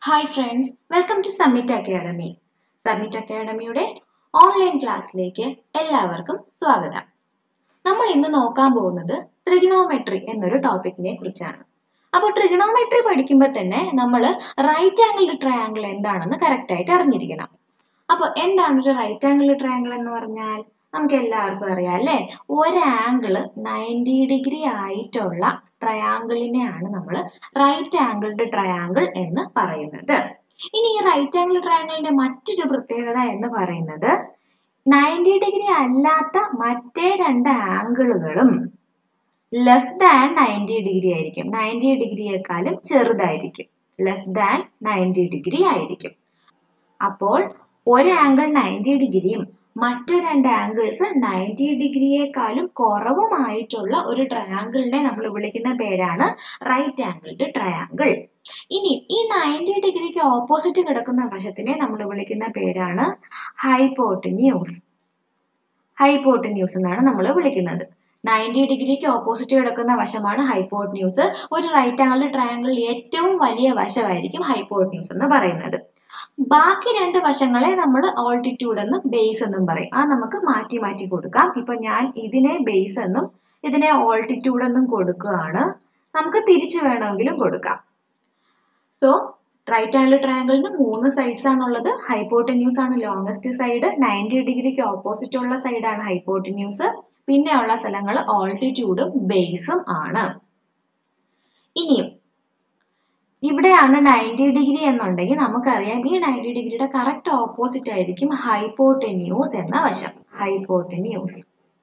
Hi friends welcome to Summit Academy Summit അക്കാഡമിയുടെ online ക്ലാസ്സിലേക്ക് എല്ലാവർക്കും സ്വാഗതം നമ്മൾ ഇന്ന് നോക്കാൻ പോകുന്നത് ട്രിഗണോമെട്രി എന്നൊരു ടോപ്പിക്കിനെ കുറിച്ചാണ് അപ്പോൾ ട്രിഗണോമെട്രി പഠിക്കുമ്പോൾ തന്നെ നമ്മൾ റൈറ്റ് ആംഗിൾഡ് ട്രയാങ്കിൾ എന്താണെന്ന് കറക്റ്റ് ആയിട്ട് അറിഞ്ഞിരിക്കണം അപ്പോൾ എന്താണ് ഒരു റൈറ്റ് ആംഗിൾഡ് ട്രയാങ്കിൾ എന്ന് പറഞ്ഞാൽ നമുക്ക് എല്ലാവർക്കും അറിയാം അല്ലേ ഒരു ആംഗിള് നയൻറ്റി ഡിഗ്രി ആയിട്ടുള്ള ട്രയാങ്കിളിനെയാണ് നമ്മൾ റൈറ്റ് ആംഗിൾഡ് ട്രയാങ്കിൾ എന്ന് പറയുന്നത് ഇനി ഈ റൈറ്റ് ആംഗിൾ ട്രയാങ്കിളിന്റെ മറ്റൊരു പ്രത്യേകത എന്ന് പറയുന്നത് നയൻറ്റി ഡിഗ്രി അല്ലാത്ത മറ്റേ രണ്ട് ആംഗിളുകളും ലെസ് ദാൻ നയൻറ്റി ഡിഗ്രി ആയിരിക്കും നയൻറ്റി ഡിഗ്രിയേക്കാളും ചെറുതായിരിക്കും ലെസ് ദാൻ നയൻറ്റി ഡിഗ്രി ആയിരിക്കും അപ്പോൾ ഒരു ആംഗിൾ നയൻറ്റി ഡിഗ്രിയും മറ്റു രണ്ട് ആംഗിൾസ് നയൻറ്റി ഡിഗ്രിയേക്കാളും കുറവുമായിട്ടുള്ള ഒരു ട്രയാങ്കിളിനെ നമ്മൾ വിളിക്കുന്ന പേരാണ് റൈറ്റ് ആംഗിൾഡ് ട്രയാങ്കിൾ ഇനി ഈ നയൻറ്റി ഡിഗ്രിക്ക് ഓപ്പോസിറ്റ് കിടക്കുന്ന വശത്തിനെ നമ്മൾ വിളിക്കുന്ന പേരാണ് ഹൈപ്പോട്ടന്യൂസ് ഹൈപ്പോട്ടന്യൂസ് എന്നാണ് നമ്മൾ വിളിക്കുന്നത് നയൻറ്റി ഡിഗ്രിക്ക് ഓപ്പോസിറ്റ് കിടക്കുന്ന വശമാണ് ഹൈപ്പോട്ടന്യൂസ് ഒരു റൈറ്റ് ആംഗിൾ ട്രയാങ്കിളിൽ ഏറ്റവും വലിയ വശമായിരിക്കും ഹൈപ്പോട്ടന്യൂസ് എന്ന് പറയുന്നത് ബാക്കി രണ്ട് വശങ്ങളെ നമ്മൾ ഓൾട്ടിറ്റ്യൂഡ് എന്നും ബേസ് എന്നും പറയും ആ നമുക്ക് മാറ്റി മാറ്റി കൊടുക്കാം ഇപ്പൊ ഞാൻ ഇതിനെ ബേസ് എന്നും ഇതിനെ ഓൾട്ടിറ്റ്യൂഡ് എന്നും കൊടുക്കുകയാണ് നമുക്ക് തിരിച്ചു വേണമെങ്കിലും കൊടുക്കാം സോ റൈറ്റ് ആംഗിൾ ട്രയാങ്കിളിന് മൂന്ന് സൈഡ്സ് ആണുള്ളത് ഹൈപ്പോട്ടന്യൂസ് ആണ് ലോങ്സ്റ്റ് സൈഡ് നയൻറ്റി ഡിഗ്രിക്ക് ഓപ്പോസിറ്റ് ഉള്ള സൈഡാണ് ഹൈപ്പോട്ടന്യൂസ് പിന്നെ ഉള്ള സ്ഥലങ്ങൾ ഓൾട്ടിറ്റ്യൂഡും ബേസും ആണ് ഇനിയും ഇവിടെയാണ് നയൻറ്റി ഡിഗ്രി എന്നുണ്ടെങ്കിൽ നമുക്കറിയാം ഈ നയൻറ്റി ഡിഗ്രിയുടെ കറക്റ്റ് ഓപ്പോസിറ്റ് ആയിരിക്കും ഹൈപ്പോട്ടന്യൂസ് എന്ന വശം ഹൈപ്പോട്ടന്യൂസ്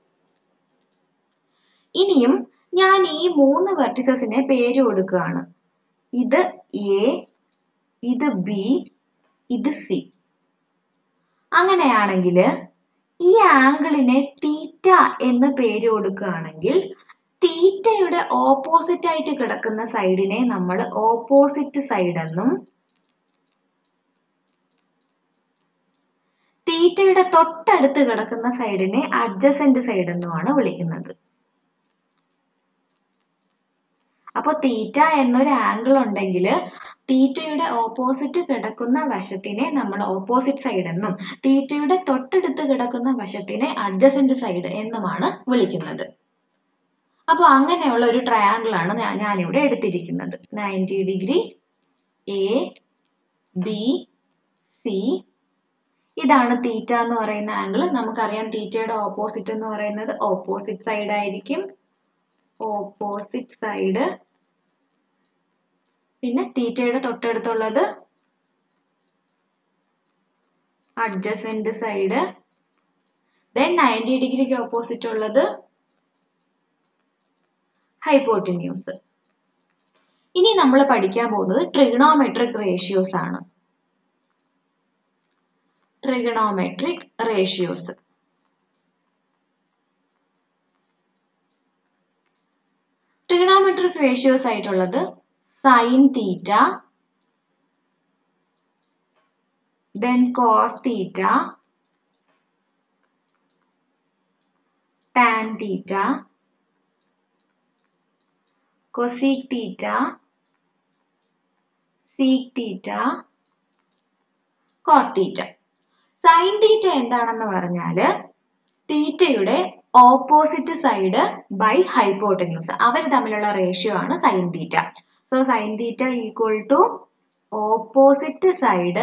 ഇനിയും ഞാൻ ഈ മൂന്ന് വെർട്ടിസസിനെ പേര് കൊടുക്കുകയാണ് ഇത് എ ഇത് ബി ഇത് സി അങ്ങനെയാണെങ്കിൽ ഈ ആംഗിളിനെ തീറ്റ എന്ന് പേര് കൊടുക്കുകയാണെങ്കിൽ തീറ്റയുടെ ഓപ്പോസിറ്റ് ആയിട്ട് കിടക്കുന്ന സൈഡിനെ നമ്മൾ ഓപ്പോസിറ്റ് സൈഡ് എന്നും തീറ്റയുടെ തൊട്ടടുത്ത് കിടക്കുന്ന സൈഡിനെ അഡ്ജസന്റ് സൈഡ് എന്നുമാണ് വിളിക്കുന്നത് അപ്പോൾ തീറ്റ എന്നൊരു ആംഗിൾ ഉണ്ടെങ്കിൽ തീറ്റയുടെ ഓപ്പോസിറ്റ് കിടക്കുന്ന വശത്തിനെ നമ്മൾ ഓപ്പോസിറ്റ് സൈഡ് എന്നും തീറ്റയുടെ തൊട്ടടുത്ത് കിടക്കുന്ന വശത്തിനെ അഡ്ജസന്റ് സൈഡ് എന്നുമാണ് വിളിക്കുന്നത് അപ്പോൾ അങ്ങനെയുള്ള ഒരു ട്രയാങ്കിൾ ആണ് ഞാനിവിടെ എടുത്തിരിക്കുന്നത് ninety degree A B C ഇതാണ് തീറ്റ എന്ന് പറയുന്ന ആംഗിൾ നമുക്കറിയാം തീറ്റയുടെ ഓപ്പോസിറ്റ് എന്ന് പറയുന്നത് ഓപ്പോസിറ്റ് സൈഡ് ആയിരിക്കും ഓപ്പോസിറ്റ് സൈഡ് പിന്നെ തീറ്റയുടെ തൊട്ടടുത്തുള്ളത് അഡ്ജസന്റ് സൈഡ് ദെൻ നയൻറ്റി ഡിഗ്രിക്ക് ഓപ്പോസിറ്റ് ഉള്ളത് ഹൈപ്പോട്ടിന്യൂസ് ഇനി നമ്മൾ പഠിക്കാൻ പോകുന്നത് ട്രിഗണോമെട്രിക് റേഷ്യോസ് ആണ് ട്രിഗണോമെട്രിക് റേഷ്യോസ് ട്രിഗണോമെട്രിക് റേഷ്യോസ് ആയിട്ടുള്ളത് sine theta then cos theta tan theta cosec theta, sec theta, cot theta. Sine theta എന്താണെന്ന് പറഞ്ഞാൽ തീറ്റയുടെ ഓപ്പോസിറ്റ് സൈഡ് ബൈ ഹൈപ്പോട്ടന്യൂസ് അവർ തമ്മിലുള്ള റേഷ്യോ ആണ് sine theta so sine theta equal to opposite side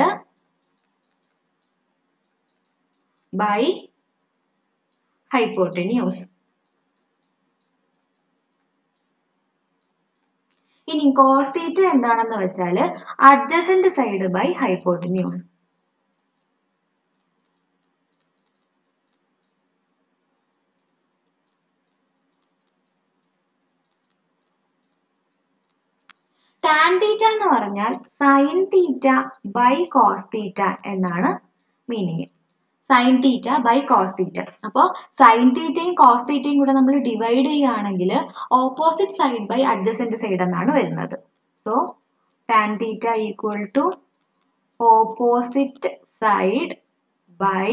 by hypotenuse ഇനി cos theta എന്താണെന്ന് വെച്ചാൽ adjacent side by hypotenuse tan theta എന്ന് പറഞ്ഞാൽ sine theta by cos theta എന്നാണ് meaning sine theta by cos theta അപ്പോൾ sine തീറ്റയും cos തീറ്റയും കൂടെ നമ്മൾ ഡിവൈഡ് ചെയ്യുകയാണെങ്കിൽ opposite side by adjacent side എന്നാണ് വരുന്നത് so tan theta equal to opposite side by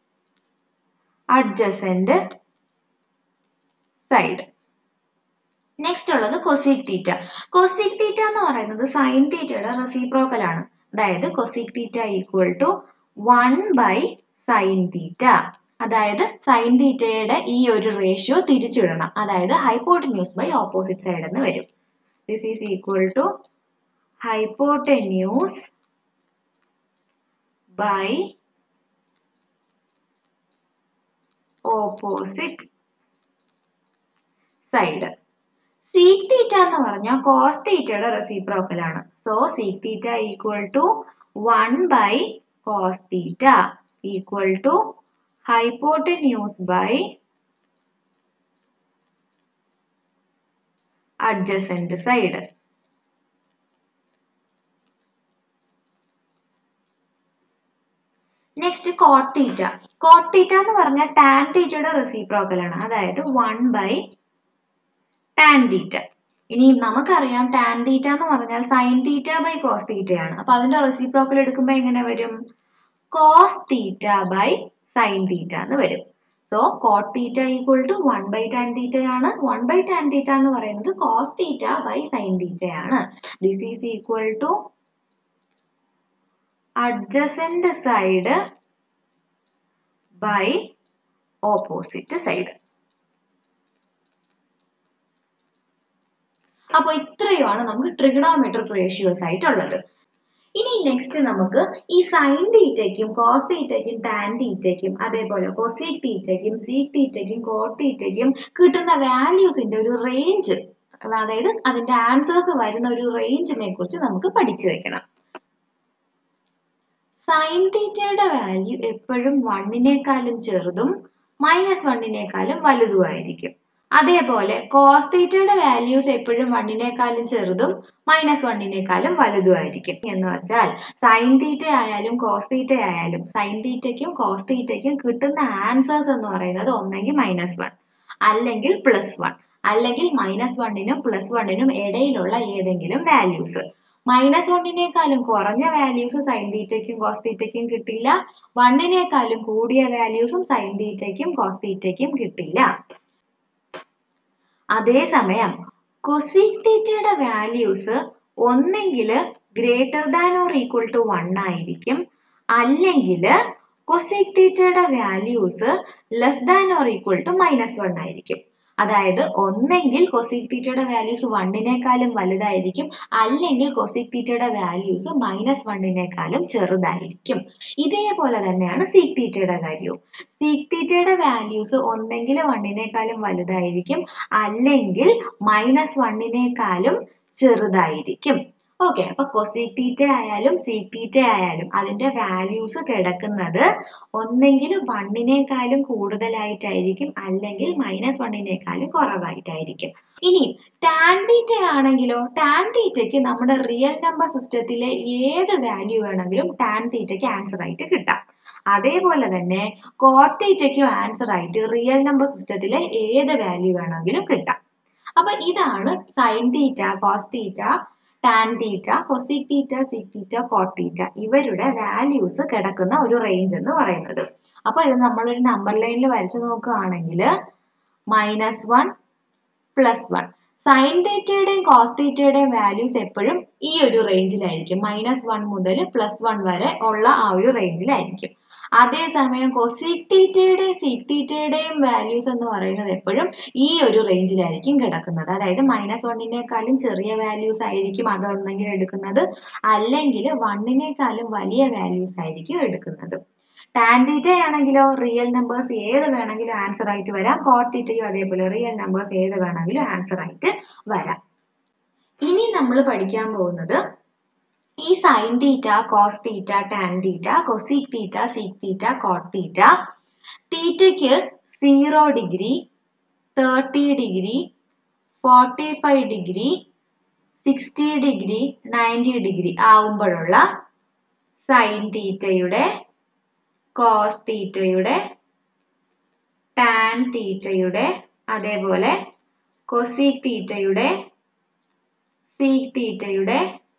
adjacent side next ഉള്ളത് കൊസീക് തീറ്റ കൊസീക് തീറ്റ എന്ന് പറയുന്നത് സൈൻ തീറ്റയുടെ റെസിപ്രോക്കൽ ആണ് അതായത് cosec theta equal to one by sine തീറ്റ അതായത് സൈൻ തീറ്റയുടെ ഈ ഒരു റേഷ്യോ തിരിച്ചിടണം അതായത് ഹൈപ്പോട്ടന്യൂസ് ബൈ ഓപ്പോസിറ്റ് സൈഡ് എന്ന് വരും this is equal to hypotenuse by opposite side sec theta എന്ന് പറഞ്ഞാൽ കോസ് തീറ്റയുടെ റെസിപ്രോക്കൽ ആണ് so sec theta equal to one by cos theta equal to hypotenuse by adjacent side next cot theta cot theta എന്ന് പറഞ്ഞാൽ tan തീറ്റയുടെ reciprocal ആണ് അതായത് one by tan തീറ്റ ഇനി നമുക്കറിയാം ടാൻ തീറ്റ എന്ന് പറഞ്ഞാൽ സൈൻ തീറ്റ ബൈ കോസ് തീറ്റയാണ് അപ്പൊ അതിന്റെ റെസിപ്രോക്കൽ എടുക്കുമ്പോൾ എങ്ങനെ വരും cos theta by sine theta എന്ന് വരും so cot theta equal to one by tan theta ആണ് വൺ ബൈ ടാൻ തീറ്റ എന്ന് പറയുന്നത് cos theta by sine theta ആണ് this is equal to adjacent side by opposite side. അപ്പൊ ഇത്രയുമാണ് നമുക്ക് trigonometric ratios ആയിട്ടുള്ളത് ഇനി നെക്സ്റ്റ് നമുക്ക് ഈ സൈൻ തീറ്റയ്ക്കും കോസ് തീറ്റയ്ക്കും ടാൻ തീറ്റയ്ക്കും അതേപോലെ കൊസീക് തീറ്റയ്ക്കും സീക് തീറ്റയ്ക്കും കോട്ട് തീറ്റയ്ക്കും കിട്ടുന്ന വാല്യൂസിന്റെ ഒരു റേഞ്ച് അതായത് അതിന്റെ ആൻസേഴ്സ് വരുന്ന ഒരു റേഞ്ചിനെ കുറിച്ച് നമുക്ക് പഠിച്ചു വെക്കണം സൈൻ തീറ്റയുടെ വാല്യൂ എപ്പോഴും വണ്ണിനേക്കാളും ചെറുതും മൈനസ് വണ്ണിനേക്കാളും വലുതുമായിരിക്കും അതേപോലെ കോസ് തീറ്റയുടെ വാല്യൂസ് എപ്പോഴും വണ്ണിനേക്കാളും ചെറുതും മൈനസ് വണ്ണിനേക്കാളും വലുതുമായിരിക്കും എന്ന് വെച്ചാൽ സൈൻ തീറ്റ ആയാലും കോസ് തീറ്റ ആയാലും സൈൻ തീറ്റയ്ക്കും കോസ് തീറ്റയ്ക്കും കിട്ടുന്ന ആൻസേഴ്സ് എന്ന് പറയുന്നത് ഒന്നെങ്കിൽ മൈനസ് വൺ അല്ലെങ്കിൽ പ്ലസ് വൺ അല്ലെങ്കിൽ മൈനസ് വണ്ണിനും പ്ലസ് വണ്ണിനും ഇടയിലുള്ള ഏതെങ്കിലും വാല്യൂസ് മൈനസ് വണ്ണിനേക്കാളും കുറഞ്ഞ വാല്യൂസ് സൈൻ തീറ്റയ്ക്കും കോസ് തീറ്റയ്ക്കും കിട്ടില്ല വണ്ണിനേക്കാളും കൂടിയ വാല്യൂസും സൈൻ തീറ്റയ്ക്കും കോസ് തീറ്റയ്ക്കും കിട്ടില്ല അതേസമയം കൊസീക് തീറ്റയുടെ വാല്യൂസ് ഒന്നെങ്കിൽ greater than or equal to one ആയിരിക്കും അല്ലെങ്കിൽ കൊസീക് തീറ്റയുടെ values less than or equal to minus one ആയിരിക്കും അതായത് ഒന്നെങ്കിൽ കൊസീക് തീറ്റയുടെ വാല്യൂസ് വണ്ണിനേക്കാളും വലുതായിരിക്കും അല്ലെങ്കിൽ കൊസീക് തീറ്റയുടെ വാല്യൂസ് മൈനസ് വണ്ണിനേക്കാളും ചെറുതായിരിക്കും ഇതേപോലെ തന്നെയാണ് സീക് തീറ്റയുടെ കാര്യവും സീക് തീറ്റയുടെ വാല്യൂസ് ഒന്നെങ്കിൽ വണ്ണിനേക്കാളും വലുതായിരിക്കും അല്ലെങ്കിൽ മൈനസ് വണ്ണിനേക്കാളും ചെറുതായിരിക്കും ഓക്കെ അപ്പൊ കൊസീക് തീറ്റ ആയാലും സീക് തീറ്റ ആയാലും അതിന്റെ വാല്യൂസ് കിടക്കുന്നത് ഒന്നെങ്കിൽ വണ്ണിനേക്കാളും കൂടുതലായിട്ടായിരിക്കും അല്ലെങ്കിൽ മൈനസ് വണ്ണിനേക്കാളും കുറവായിട്ടായിരിക്കും ഇനി ടാൻ തീറ്റ ആണെങ്കിലോ ടാൻ തീറ്റയ്ക്ക് നമ്മുടെ റിയൽ നമ്പർ സിസ്റ്റത്തിലെ ഏത് വാല്യൂ വേണമെങ്കിലും ടാൻ തീറ്റയ്ക്ക് ആൻസർ ആയിട്ട് കിട്ടാം അതേപോലെ തന്നെ കോട്ട് തീറ്റയ്ക്കും ആൻസർ ആയിട്ട് റിയൽ നമ്പർ സിസ്റ്റത്തിലെ ഏത് വാല്യൂ വേണമെങ്കിലും കിട്ടാം അപ്പൊ ഇതാണ് sine theta cos theta tan theta cosec theta sec theta cot theta ഇവരുടെ വാല്യൂസ് കിടക്കുന്ന ഒരു റേഞ്ച് എന്ന് പറയുന്നത് അപ്പൊ ഇത് നമ്മളൊരു നമ്പർ ലൈനിൽ വരച്ചു നോക്കുകയാണെങ്കിൽ minus one plus one sine തീറ്റയുടെയും കോസ് തീറ്റയുടെയും വാല്യൂസ് എപ്പോഴും ഈ ഒരു റേഞ്ചിലായിരിക്കും മൈനസ് വൺ മുതൽ പ്ലസ് വൺ വരെ ഉള്ള ആ ഒരു റേഞ്ചിലായിരിക്കും അതേസമയം കൊസീക് തീറ്റയുടെയും സീക് തീറ്റയുടെയും വാല്യൂസ് എന്ന് പറയുന്നത് എപ്പോഴും ഈ ഒരു റേഞ്ചിലായിരിക്കും കിടക്കുന്നത് അതായത് മൈനസ് വണ്ണിനേക്കാളും ചെറിയ വാല്യൂസ് ആയിരിക്കും അതൊന്നെങ്കിൽ എടുക്കുന്നത് അല്ലെങ്കിൽ വണ്ണിനേക്കാളും വലിയ വാല്യൂസ് ആയിരിക്കും എടുക്കുന്നത് ടാൻ തീറ്റ ആണെങ്കിലോ റിയൽ നമ്പേഴ്സ് ഏത് വേണമെങ്കിലും ആൻസർ ആയിട്ട് വരാം കോട്ട് തീറ്റയും അതേപോലെ റിയൽ നമ്പേഴ്സ് ഏത് വേണമെങ്കിലും ആൻസർ ആയിട്ട് വരാം ഇനി നമ്മൾ പഠിക്കാൻ പോകുന്നത് ഈ sine theta cos theta tan theta cosec theta sec theta cot theta തീറ്റയ്ക്ക് zero degree thirty degree forty five degree sixty degree ninety degree ആവുമ്പോഴുള്ള സൈൻ തീറ്റയുടെ കോസ് തീറ്റയുടെ ടാൻ തീറ്റയുടെ അതേപോലെ കൊസീക് തീറ്റയുടെ സീക് തീറ്റയുടെ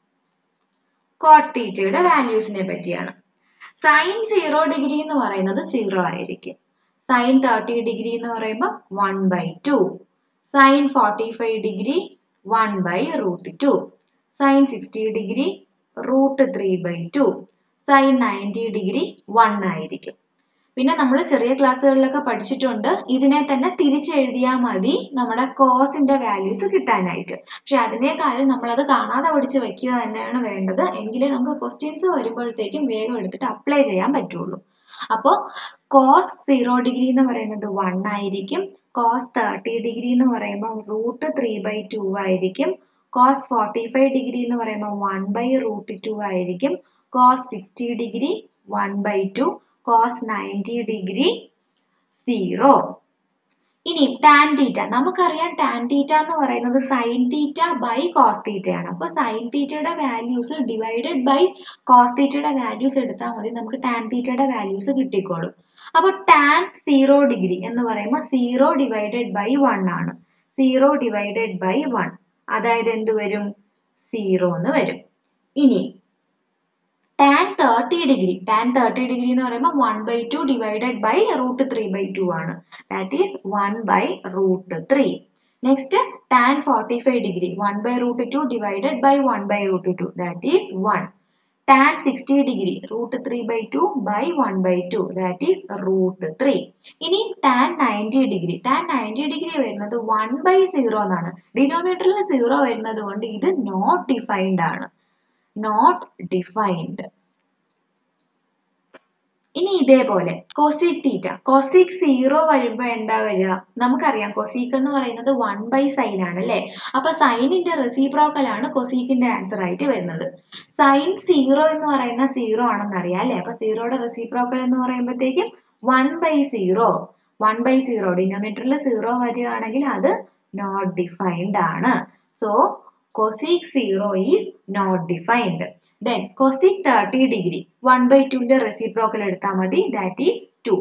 കോട്ട് തീറ്റയുടെ വാല്യൂസിനെ പറ്റിയാണ് സൈൻ സീറോ ഡിഗ്രി എന്ന് പറയുന്നത് സീറോ ആയിരിക്കും സൈൻ തേർട്ടി ഡിഗ്രി എന്ന് പറയുമ്പോൾ one by two sine forty five degree one by root two sine sixty degree root three by two sine ninety degree one ആയിരിക്കും പിന്നെ നമ്മൾ ചെറിയ ക്ലാസ്സുകളിലൊക്കെ പഠിച്ചിട്ടുണ്ട് ഇതിനെ തന്നെ തിരിച്ചെഴുതിയാൽ മതി നമ്മുടെ കോസിന്റെ വാല്യൂസ് കിട്ടാനായിട്ട് പക്ഷെ അതിനേക്കാളും നമ്മളത് കാണാതെ പഠിച്ച് വെക്കുക തന്നെയാണ് വേണ്ടത് എങ്കിലേ നമുക്ക് ക്വസ്റ്റ്യൻസ് വരുമ്പോഴത്തേക്കും വേഗം എടുത്തിട്ട് അപ്ലൈ ചെയ്യാൻ പറ്റുള്ളൂ അപ്പോൾ കോസ് സീറോ ഡിഗ്രി എന്ന് പറയുന്നത് വൺ ആയിരിക്കും കോസ് തേർട്ടി ഡിഗ്രി എന്ന് പറയുമ്പോൾ റൂട്ട് ത്രീ ബൈ ടു ആയിരിക്കും കോസ് ഫോർട്ടി ഫൈവ് ഡിഗ്രി എന്ന് പറയുമ്പോൾ വൺ ബൈ റൂട്ട് ടു ആയിരിക്കും cos sixty degree one by two cos ninety degree zero ഇനി ടാൻ തീറ്റ നമുക്കറിയാം ടാൻ തീറ്റ എന്ന് പറയുന്നത് സൈൻ തീറ്റ ബൈ കോസ് തീറ്റയാണ് അപ്പോൾ സൈൻ തീറ്റയുടെ വാല്യൂസ് ഡിവൈഡഡ് ബൈ കോസ് തീറ്റയുടെ വാല്യൂസ് എടുത്താൽ മതി നമുക്ക് ടാൻ തീറ്റയുടെ വാല്യൂസ് കിട്ടിക്കോളും അപ്പോൾ ടാൻ സീറോ ഡിഗ്രി എന്ന് പറയുമ്പോൾ സീറോ ഡിവൈഡഡ് ബൈ വൺ ആണ് സീറോ ഡിവൈഡഡ് ബൈ വൺ അതായത് എന്ത് വരും സീറോ എന്ന് വരും ഇനി tan thirty degree tan thirty degree എന്ന് പറയുമ്പോൾ one by two divided by root three by two ആണ് that is one by root three next tan forty five degree one by root two divided by one by root two that is one tan sixty degree root three by two by one by two that is root three ഇനി tan ninety degree tan ninety degree വരുന്നത് one by zero എന്നാണ് ഡിനോമിനേറ്ററിൽ zero വരുന്നത് കൊണ്ട് ഇത് not defined ആണ് not defined ഇനി ഇതേപോലെ കൊസീക് തീറ്റ കൊസീക് സീറോ വരുമ്പോ എന്താ വരിക നമുക്കറിയാം കൊസീക് എന്ന് പറയുന്നത് വൺ ബൈ സൈൻ ആണ് അല്ലെ അപ്പൊ സൈനിന്റെ റെസിപ്രോക്കൽ ആണ് കൊസീക്കിന്റെ ആൻസർ ആയിട്ട് വരുന്നത് സൈൻ സീറോ എന്ന് പറയുന്ന സീറോ ആണെന്ന് അറിയാം അല്ലെ അപ്പൊ സീറോയുടെ റെസിപ്രോക്കൽ എന്ന് പറയുമ്പോഴത്തേക്കും one by zero one by zero ഡിനോമിനേറ്ററിൽ സീറോ വരികയാണെങ്കിൽ അത് നോട്ട് ഡിഫൈൻഡ് ആണ് so cosec zero is not defined then cosec thirty degree one by ടുവിന്റെ റെസിപ്രോക്കൽ എടുത്താൽ മതി that is two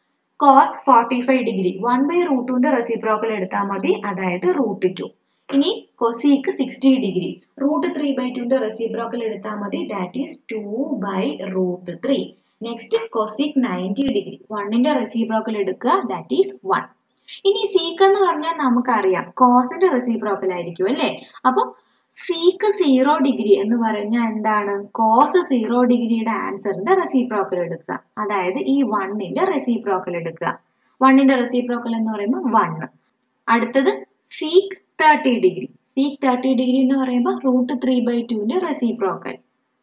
cos forty five degree one by root ടുവിന്റെ reciprocal എടുത്താൽ മതി അതായത് റൂട്ട് ടു ഇനി cosec sixty degree root three by ടുവിന്റെ reciprocal എടുത്താൽ മതി that is two by root three next cosec ninety degree വണ്ണിന്റെ റെസിപ്രോക്കൽ എടുക്കുക ദാറ്റ് ഈസ് വൺ ഇനി സീക്ക് എന്ന് പറഞ്ഞാൽ നമുക്കറിയാം കോസിന്റെ റെസിപ്രോക്കൽ ആയിരിക്കും അല്ലേ അപ്പൊ സീക്ക് സീറോ ഡിഗ്രി എന്ന് പറഞ്ഞാൽ എന്താണ് കോസ് സീറോ ഡിഗ്രിയുടെ ആൻസറിന്റെ റെസിപ്രോക്കൽ എടുക്കുക അതായത് ഈ വണ്ണിന്റെ റെസിപ്രോക്കൽ എടുക്കുക വണ്ണിന്റെ റെസിപ്രോക്കൽ എന്ന് പറയുമ്പോൾ വണ്ണ് അടുത്തത് sec thirty degree sec thirty degree എന്ന് പറയുമ്പോൾ റൂട്ട് ത്രീ ബൈ ടുവിന്റെ reciprocal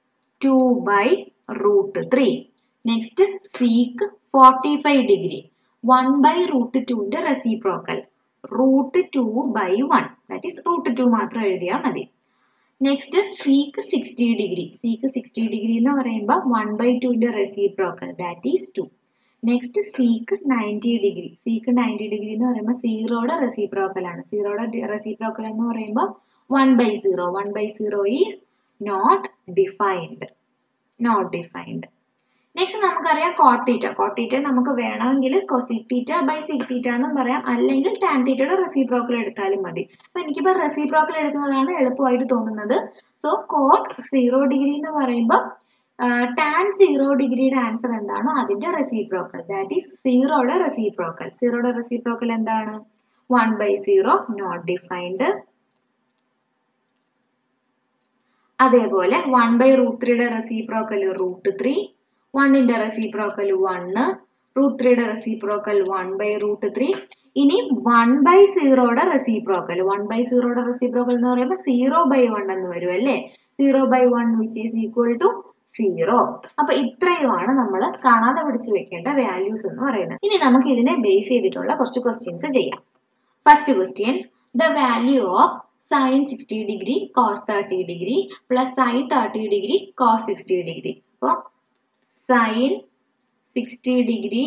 two by root three next sec forty five degree one by root ടുവിന്റെ reciprocal root two by one that is root two മാത്രം എഴുതിയാൽ മതി next sec sixty degree sec sixty degree എന്ന് പറയുമ്പോൾ one by ടുവിന്റെ reciprocal that is two next sec ninety degree sec ninety degree എന്ന് പറയുമ്പോൾ സീറോയുടെ റെസിപ്രോക്കൽ ആണ് സീറോയുടെ റെസിപ്രോക്കൽ എന്ന് പറയുമ്പോൾ one by zero one by zero is not defined not defined next നമുക്കറിയാം കോട്ട് തീറ്റ കോട്ട് തീറ്റ നമുക്ക് വേണമെങ്കിൽ കൊസിക് തീറ്റ ബൈ സിക് തീറ്റ എന്നും പറയാം അല്ലെങ്കിൽ ടാൻ തീറ്റയുടെ റെസിപ്രോക്കൽ എടുത്താലും മതി അപ്പൊ എനിക്കിപ്പോൾ റെസിപ്രോക്കൽ എടുക്കുന്നതാണ് എളുപ്പമായിട്ട് തോന്നുന്നത് സോ കോട്ട് സീറോ ഡിഗ്രി എന്ന് പറയുമ്പോൾ ടാൻ സീറോ ഡിഗ്രിയുടെ ആൻസർ എന്താണോ അതിന്റെ റെസിപ്രോക്കൽ ദാറ്റ് ഈസ് സീറോയുടെ റെസിപ്രോക്കൽ സീറോയുടെ റെസിപ്രോക്കൽ എന്താണ് one by zero not defined അതേപോലെ വൺ ബൈ റൂട്ട് ത്രീയുടെ റെസിപ്രോക്കൽ റൂട്ട് ത്രീ വണ്ണിന്റെ റെസിപ്രോക്കൽ വണ്ണ് റൂട്ട് ത്രീയുടെ reciprocal one by root three ഇനി വൺ ബൈ സീറോയുടെ റെസിപ്രോക്കൽ വൺ ബൈ സീറോയുടെ റെസിപ്രോക്കൽ എന്ന് പറയുമ്പോൾ സീറോ ബൈ വൺ എന്ന് വരും അല്ലേ zero by one which is equal to zero അപ്പൊ ഇത്രയുമാണ് നമ്മൾ കാണാതെ പിടിച്ചു വെക്കേണ്ട വാല്യൂസ് എന്ന് പറയുന്നത് ഇനി നമുക്ക് ഇതിനെ ബേസ് ചെയ്തിട്ടുള്ള കുറച്ച് ക്വസ്റ്റ്യൻസ് ചെയ്യാം first question the value of sine sixty degree cos thirty degree plus sine thirty degree cos sixty degree അപ്പോൾ sine sixty degree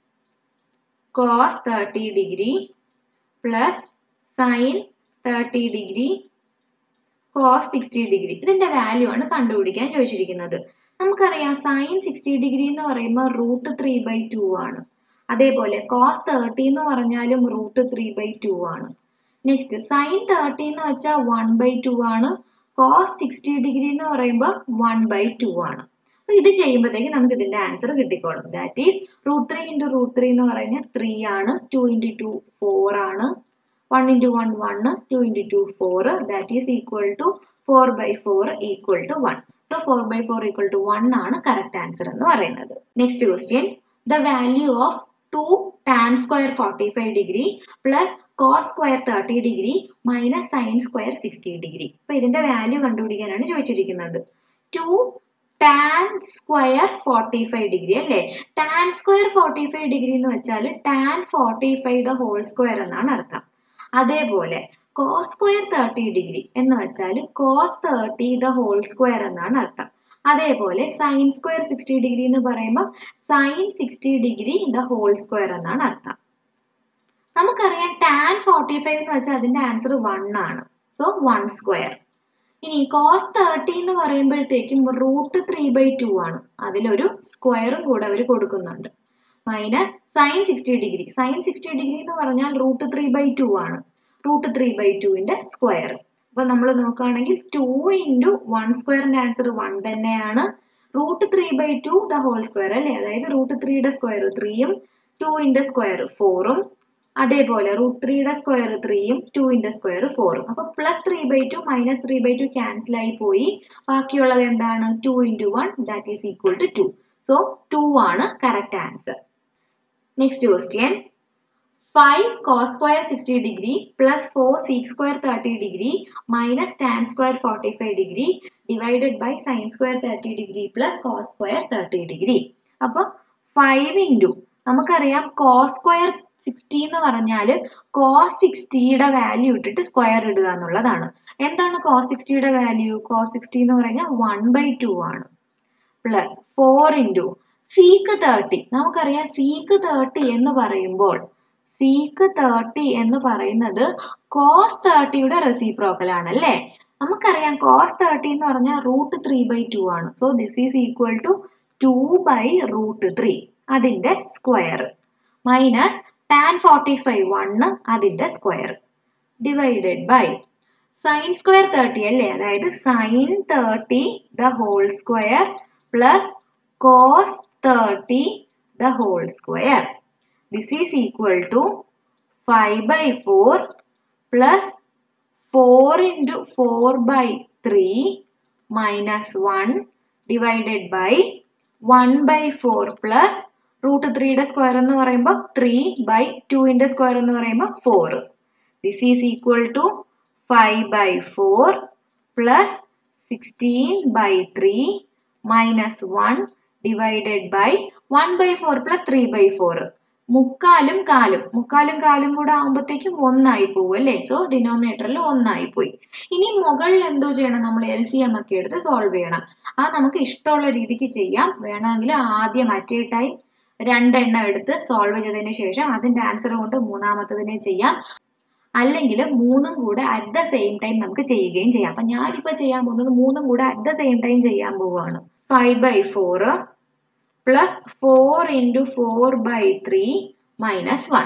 cos thirty degree plus sine thirty degree cos sixty degree ഇതിന്റെ value ആണ് കണ്ടുപിടിക്കാൻ ചോദിച്ചിരിക്കുന്നത് നമുക്കറിയാം sign sixty degree എന്ന് പറയുമ്പോൾ root three by two ആണ് അതേപോലെ കോസ് തേർട്ടി എന്ന് പറഞ്ഞാലും റൂട്ട് ത്രീ ബൈ ടു ആണ് നെക്സ്റ്റ് സൈൻ തേർട്ടി എന്ന് വെച്ചാൽ വൺ ബൈ ടു ആണ് കോസ് സിക്സ്റ്റി ഡിഗ്രി എന്ന് പറയുമ്പോൾ വൺ ബൈ ടു ആണ് അപ്പൊ ഇത് ചെയ്യുമ്പോഴത്തേക്ക് നമുക്ക് ഇതിന്റെ ആൻസർ കിട്ടിക്കോളും that is root three into root three എന്ന് പറഞ്ഞാൽ ത്രീ ആണ് ടു ഇൻറ്റു ടു ഫോർ ആണ് one into one one two into two four that is equal to four by four equal to one so four by four equal to one ആണ് correct answer എന്ന് പറയുന്നത് next question the value of two tan square forty five degree plus cos square thirty degree minus sine square sixty degree അപ്പൊ ഇതിന്റെ value കണ്ടുപിടിക്കാനാണ് ചോദിച്ചിരിക്കുന്നത് two tan square forty five degree അല്ലേ tan square forty five degree എന്ന് വെച്ചാൽ tan forty five the whole square എന്നാണ് അർത്ഥം അതേപോലെ കോസ് സ്ക്വയർ തേർട്ടി ഡിഗ്രി എന്ന് വെച്ചാൽ cos thirty the whole square എന്നാണ് അർത്ഥം അതേപോലെ സൈൻ സ്ക്വയർ സിക്സ്റ്റി ഡിഗ്രി എന്ന് പറയുമ്പോൾ sine sixty degree the whole square എന്നാണ് അർത്ഥം നമുക്കറിയാം ടാൻ ഫോർട്ടി ഫൈവ് എന്ന് വെച്ചാൽ അതിന്റെ ആൻസർ വൺ ആണ് സോ വൺ സ്ക്വയർ ഇനി കോസ് തേർട്ടി എന്ന് പറയുമ്പോഴത്തേക്കും റൂട്ട് ത്രീ ബൈ ടു ആണ് അതിലൊരു സ്ക്വയറും കൂടെ അവർ കൊടുക്കുന്നുണ്ട് minus sine sixty degree sine sixty degree എന്ന് പറഞ്ഞാൽ റൂട്ട് ത്രീ ബൈ ടു ആണ് റൂട്ട് ത്രീ ബൈ ടുവിന്റെ സ്ക്വയർ അപ്പൊ നമ്മൾ നോക്കുകയാണെങ്കിൽ ടു ഇൻറ്റു വൺ സ്ക്വയറിന്റെ ആൻസർ വൺ തന്നെയാണ് root three by two the whole square അല്ലേ അതായത് റൂട്ട് ത്രീയുടെ സ്ക്വയർ ത്രീയും ടുവിന്റെ സ്ക്വയർ ഫോറും അതേപോലെ റൂട്ട് ത്രീയുടെ സ്ക്വയർ ത്രീയും ടുവിന്റെ സ്ക്വയർ ഫോറും അപ്പൊ plus three by two minus three by two cancel ആയി പോയി ബാക്കിയുള്ളത് എന്താണ് two into one that is equal to two so two ആണ് correct answer next question five cos square sixty degree plus four sec square thirty degree minus tan square forty five degree divided by sine square thirty degree plus cos square thirty degree അപ്പോൾ five into നമുക്കറിയാം cos square sixty എന്ന് പറഞ്ഞാൽ cos സിക്സ്റ്റിയുടെ value ഇട്ടിട്ട് square ഇടുക എന്നുള്ളതാണ് എന്താണ് cos സിക്സ്റ്റിയുടെ വാല്യൂ കോസ് സിക്സ്റ്റി എന്ന് പറഞ്ഞാൽ വൺ ബൈ ടു ആണ് plus four into sec thirty നമുക്കറിയാം സീക്ക് തേർട്ടി എന്ന് പറയുമ്പോൾ സീക്ക് തേർട്ടി എന്ന് പറയുന്നത് കോസ് തേർട്ടിയുടെ റെസിപ്രോക്കൽ ആണ് അല്ലേ നമുക്കറിയാം കോസ് തേർട്ടി എന്ന് പറഞ്ഞാൽ റൂട്ട് ത്രീ ബൈ ടു ആണ് so this is equal to two by root three അതിന്റെ square minus tan forty five one അതിന്റെ square divided by sine square thirty അല്ലേ അതായത് sine thirty the whole square plus cos thirty the whole square this is equal to five by four plus four into four by three minus one divided by one by four plus root ത്രീയുടെ square എന്ന് പറയുമ്പോൾ three by ടുവിന്റെ square എന്ന് പറയുമ്പോൾ four this is equal to five by four plus sixteen by three minus one divided by one by four plus three by four മുക്കാലും കാലും മുക്കാലും കാലും കൂടെ ആകുമ്പോഴത്തേക്കും ഒന്നായി പോകും അല്ലേ സോ ഡിനോമിനേറ്ററിൽ ഒന്നായി പോയി ഇനി മുകളിൽ എന്തോ ചെയ്യണം നമ്മൾ എൽ സി എം ഒക്കെ എടുത്ത് സോൾവ് ചെയ്യണം അത് നമുക്ക് ഇഷ്ടമുള്ള രീതിക്ക് ചെയ്യാം വേണമെങ്കിൽ ആദ്യം അറ്റേ ടൈം രണ്ടെണ്ണം എടുത്ത് സോൾവ് ചെയ്തതിന് ശേഷം അതിന്റെ ആൻസർ കൊണ്ട് മൂന്നാമത്തതിനെ ചെയ്യാം അല്ലെങ്കിൽ മൂന്നും കൂടെ അറ്റ് ദ സെയിം ടൈം നമുക്ക് ചെയ്യുകയും ചെയ്യാം അപ്പൊ ഞാനിപ്പോ ചെയ്യാൻ പോകുന്നത് മൂന്നും കൂടെ അറ്റ് ദ സെയിം ടൈം ചെയ്യാൻ പോവുകയാണ് five by four plus four into four by three minus one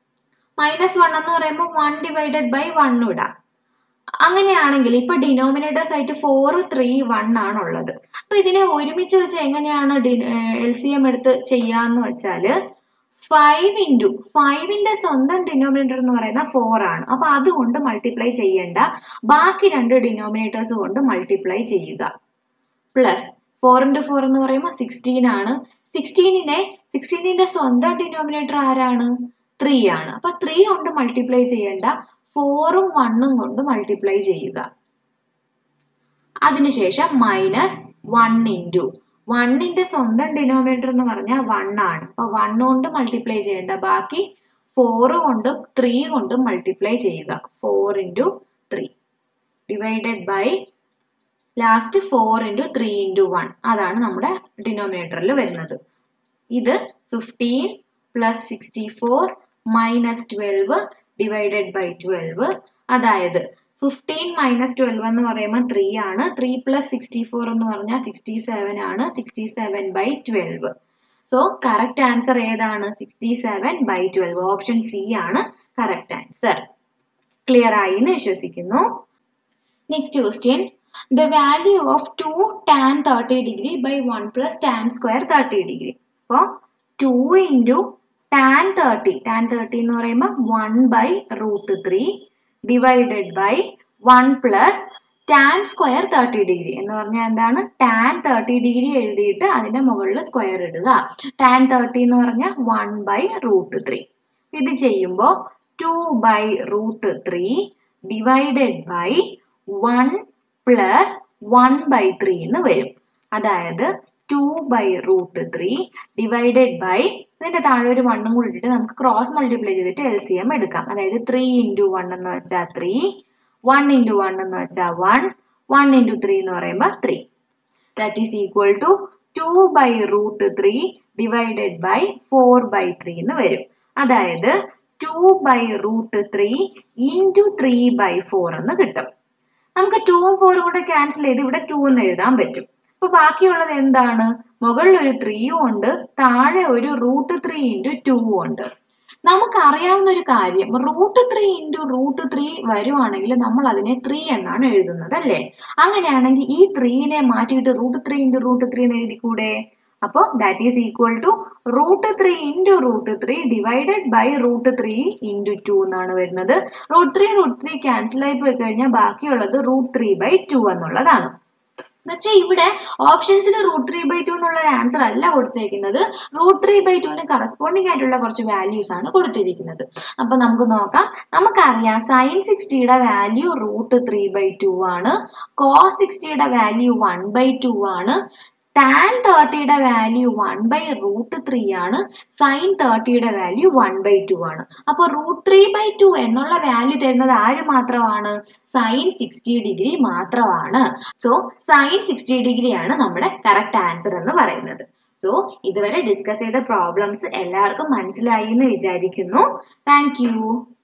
minus one എന്ന് പറയുമ്പോൾ വൺ ഡിവൈഡഡ് ബൈ വൺ ഇടാം അങ്ങനെയാണെങ്കിൽ ഇപ്പൊ ഡിനോമിനേറ്റേഴ്സ് ആയിട്ട് ഫോർ ത്രീ വൺ ആണുള്ളത് അപ്പൊ ഇതിനെ ഒരുമിച്ച് വെച്ച് എങ്ങനെയാണ് എൽ സി എം എടുത്ത് ചെയ്യാന്ന് വെച്ചാല് ഫൈവ് ഇൻറ്റു ഫൈവിന്റെ സ്വന്തം ഡിനോമിനേറ്റർ എന്ന് പറയുന്ന ഫോർ ആണ് അപ്പൊ അതുകൊണ്ട് മൾട്ടിപ്ലൈ ചെയ്യേണ്ട ബാക്കി രണ്ട് ഡിനോമിനേറ്റേഴ്സ് കൊണ്ട് മൾട്ടിപ്ലൈ ചെയ്യുക പ്ലസ് ഫോർ ഇൻറ്റു ഫോർ എന്ന് പറയുമ്പോൾ സിക്സ്റ്റീൻ ആണ് സിക്സ്റ്റീനിനെ സിക്സ്റ്റീനിന്റെ സ്വന്തം ഡിനോമിനേറ്റർ ആരാണ് ത്രീ ആണ് അപ്പൊ ത്രീ കൊണ്ട് മൾട്ടിപ്ലൈ ചെയ്യേണ്ട ഫോറും വണ്ണും കൊണ്ട് മൾട്ടിപ്ലൈ ചെയ്യുക അതിനുശേഷം മൈനസ് വൺ ഇൻറ്റു വണ്ണിന്റെ സ്വന്തം ഡിനോമിനേറ്റർ എന്ന് പറഞ്ഞാൽ വൺ ആണ് അപ്പൊ വൺ കൊണ്ട് മൾട്ടിപ്ലൈ ചെയ്യേണ്ട ബാക്കി ഫോർ കൊണ്ടും ത്രീ കൊണ്ടും മൾട്ടിപ്ലൈ ചെയ്യുക four into three divided by last four into three into one അതാണ് നമ്മുടെ ഡിനോമിനേറ്ററിൽ വരുന്നത് ഇത് fifteen plus sixty four minus twelve divided by twelve അതായത് ഫിഫ്റ്റീൻ മൈനസ് ട്വൽവ് എന്ന് പറയുമ്പോൾ ത്രീ ആണ് ത്രീ പ്ലസ് സിക്സ്റ്റി ഫോർ എന്ന് പറഞ്ഞാൽ സിക്സ്റ്റി സെവൻ ആണ് sixty seven by twelve so correct answer ഏതാണ് sixty seven by twelve option C ആണ് correct answer clear ആയി എന്ന് വിശ്വസിക്കുന്നു next question the value of 2 tan 30 degree by 1 plus tan square 30 degree. അപ്പോൾ 2 into tan thirty tan thirty എന്ന് പറയുമ്പോൾ one by root three divided by one plus tan square thirty degree എന്ന് പറഞ്ഞാൽ എന്താണ് tan thirty degree എഴുതിയിട്ട് അതിന്റെ മുകളിൽ square ഇടുക ടാൻ തേർട്ടി എന്ന് പറഞ്ഞാൽ വൺ ബൈ റൂട്ട് ത്രീ ഇത് ചെയ്യുമ്പോൾ two by root three divided by one plus one by three എന്ന് വരും അതായത് two by root three divided by ഇതിന്റെ താഴെ ഒരു വണ്ണും കൂടി ഇട്ടിട്ട് നമുക്ക് ക്രോസ് മൾട്ടിപ്ലൈ ചെയ്തിട്ട് എൽ സി എം എടുക്കാം അതായത് ത്രീ ഇൻറ്റു വൺ എന്ന് വെച്ചാൽ ത്രീ വൺ ഇൻറ്റു വൺ എന്ന് വെച്ചാൽ വൺ വൺ ഇൻറ്റു ത്രീ എന്ന് പറയുമ്പോൾ three that is equal to two by root three divided by four by three എന്ന് വരും അതായത് two by root three into three by four എന്ന് കിട്ടും നമുക്ക് ടൂവും ഫോറും കൂടെ ക്യാൻസൽ ചെയ്ത് ഇവിടെ ടു എന്ന് എഴുതാൻ പറ്റും അപ്പൊ ബാക്കിയുള്ളത് എന്താണ് മുകളിൽ ഒരു ത്രീയും ഉണ്ട് താഴെ ഒരു റൂട്ട് ത്രീ ഇൻറ്റു ടു ഉണ്ട് നമുക്കറിയാവുന്ന ഒരു കാര്യം root three into root three വരുവാണെങ്കിൽ നമ്മൾ അതിനെ ത്രീ എന്നാണ് എഴുതുന്നത് അല്ലേ അങ്ങനെയാണെങ്കിൽ ഈ ത്രീനെ മാറ്റിയിട്ട് root three into root three എന്ന് എഴുതിക്കൂടെ അപ്പോൾ that is equal to root three into root three divided by root three into two എന്നാണ് വരുന്നത് root three root three cancel ആയി പോയി കഴിഞ്ഞാൽ ബാക്കിയുള്ളത് റൂട്ട് ത്രീ ബൈ ടു എന്നുള്ളതാണ് പക്ഷെ ഇവിടെ ഓപ്ഷൻസിൽ റൂട്ട് ത്രീ ബൈ ടു എന്നുള്ള ഒരു ആൻസർ അല്ല കൊടുത്തിരിക്കുന്നത് റൂട്ട് ത്രീ ബൈ ടുവിന് കറസ്പോണ്ടിങ് ആയിട്ടുള്ള കുറച്ച് വാല്യൂസ് ആണ് കൊടുത്തിരിക്കുന്നത് അപ്പൊ നമുക്ക് നോക്കാം നമുക്കറിയാം സൈൻ സിക്സ്റ്റിയുടെ value root three by two ആണ് കോസ് സിക്സ്റ്റിയുടെ വാല്യൂ വൺ ബൈ ടു ആണ് ടാൻ തേർട്ടിയുടെ value one by root three ആണ് സൈൻ തേർട്ടിയുടെ വാല്യൂ വൺ ബൈ ടു ആണ് അപ്പൊ റൂട്ട് ത്രീ ബൈ ടു എന്നുള്ള വാല്യൂ തരുന്നത് ആര് മാത്രമാണ് സൈൻ സിക്സ്റ്റി ഡിഗ്രി മാത്രമാണ് സോ സൈൻ സിക്സ്റ്റി ഡിഗ്രി ആണ് നമ്മുടെ കറക്റ്റ് ആൻസർ എന്ന് പറയുന്നത് സോ ഇതുവരെ ഡിസ്കസ് ചെയ്ത പ്രോബ്ലംസ് എല്ലാവർക്കും മനസ്സിലായി എന്ന് വിചാരിക്കുന്നു താങ്ക്